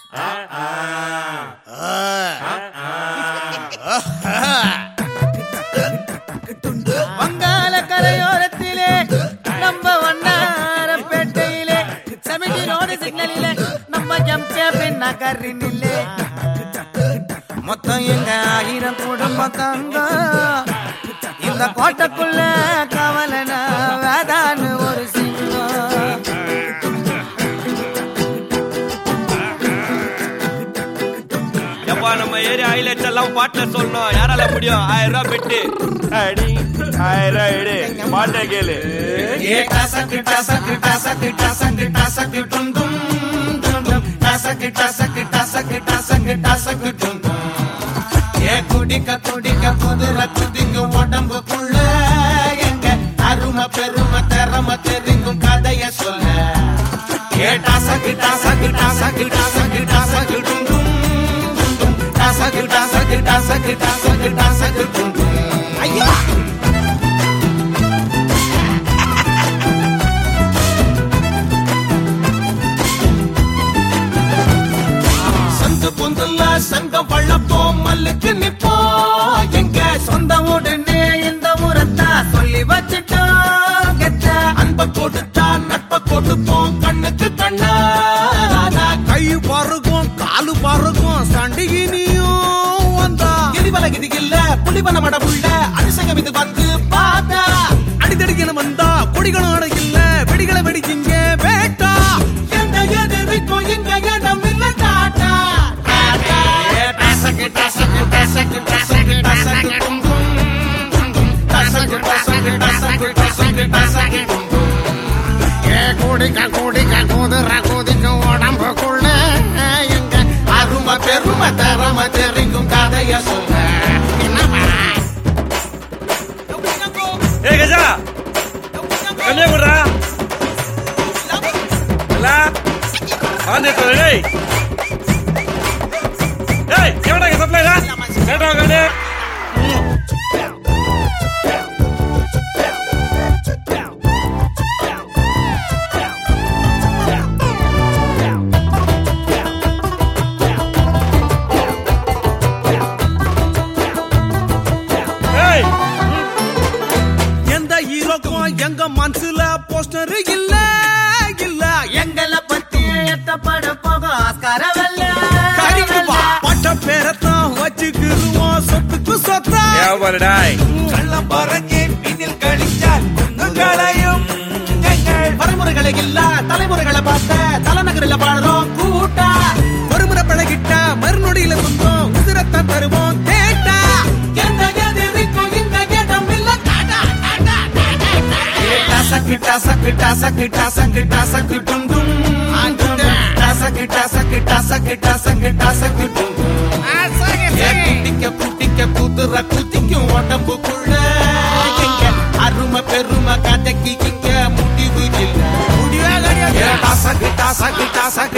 வங்காள கரையோரத்திலே நம்ம வண்ணாரப்பேட்டையிலே சமிதி ரோடு சிக்னலிலே நம்ம ஜம்சேபின் நகரினிலே மொத்தம் எங்க ஆயிரம் குடும்பம் தங்கம் இந்த கோட்டைக்குள்ள கவலனா வேதான்னு ஒரு சிங்கம் எப்பா நம்ம ஏரியா ஹைலைட்ஸ் எல்லாம் பாட்டுல சொல்லணும் யாரால முடியும் ஆயிரம் ரூபாய் பெட்டு அடி ஆயிரம் ரூபாய் எடு பாட்டை கேளு ஏ டசக்கு டசக்கு டசக்கு டசக்கு டசக்கு டும் டும் டும் டும் டசக்கு டசக்கு டசக்கு டசக்கு டசக்கு டும் டும் ஏ குடிக்க குடிக்க குதிரை குதிங்க உடம்புக்குள்ள எங்க அருமை பெருமை திறமை தெரிங்கும் கதைய சொல்ல ஏ டசக்கு டசக்கு டசக்கு டசக்கு டசக்கு டும் டும் டும் டும் டசக்கு டசக்கு டசக்கு டசக்கு டசக்கு டும் டும் ஐயா சந்து பொந்துல சங்கம் வளப்போம் மல்லுக்கு நிப்போம் எங்க சொந்த உடனே இந்த முறத்தா சொல்லி வச்சுட்டோம் கெத்த அன்ப கொடுத்தா நட்ப கொடுப்போம் கண்ணுக்கு கண்ணா கை பருகும் காலு பருகும் சண்டிகினியும் வந்தா கிரிவல கிதி இல்ல புலிவன மடமுள்ள அபிஷேகம் இது வந்து பார்த்தா அடித்தடிக்கணும் வந்தா கொடிகளும் அடையில்ல வெடிகளை வெடிச்சிங்க வேட்டா எந்த எதிர்க்கும் எங்க இடம் இல்ல டாட்டா டாட்டா டசக்கு டசக்கு டசக்கு டசக்கு டசக்கு டும் டும் டும் டும் டசக்கு டசக்கு டசக்கு டசக்கு டசக்கு டும் டும் ஏ குடிக்க குடிக்க குதிர குதிக்க உடம்புக்குள்ள எங்க அருமை பெருமை தரமை தெரிக்கும் கதைய சொல்ல ஏ கஜா கன்னியாகுமரா இல்ல வந்துட்டு டேய் ஏய் எவடா இங்க சப்ளைரா கேட்டா கண்ணு ஏய் எந்த ஹீரோக்கும் எங்க மனசுல போஸ்டர் இல்ல இல்ல எங்களை பத்தி எத்தப்பட போக ஆஸ்கார கறிக்குப்பா பட்ட பேரத்தான் வச்சுக்கிருவோம் சொத்துக்கு சொத்தா ஏன் டாய் கள்ளம் பறங்கி பின்னில் கழிச்சால் குங்குகளையும் பரமுறைகளை இல்ல தலைமுறைகளை பார்த்த தலைநகரில் பாடுறோம் கூட்டா ஒருமுறை பழகிட்டா மறுநொடியில குந்தோம் உதிரத்தான் தருவோம் கேட்டா எந்த எதிரிக்கும் இந்த இடம் இல்ல டாடா டாடா டாடா டசக்கு டசக்கு டசக்கு டசக்கு டசக்கு டும் டும் டும் டும். டசக்கு டசக்கு டசக்கு டசக்கு டசக்கு டும் டும் ஏ குட்டிக்க குட்டிக்க குதிர குத்திக்கும் உடம்புக்குள்ள எங்க அருமை பெருமை கதைக்கு இங்க முடிவு இல்ல முடிவே கிடையாது ஏ டசக்கு டசக்கு டசக்கு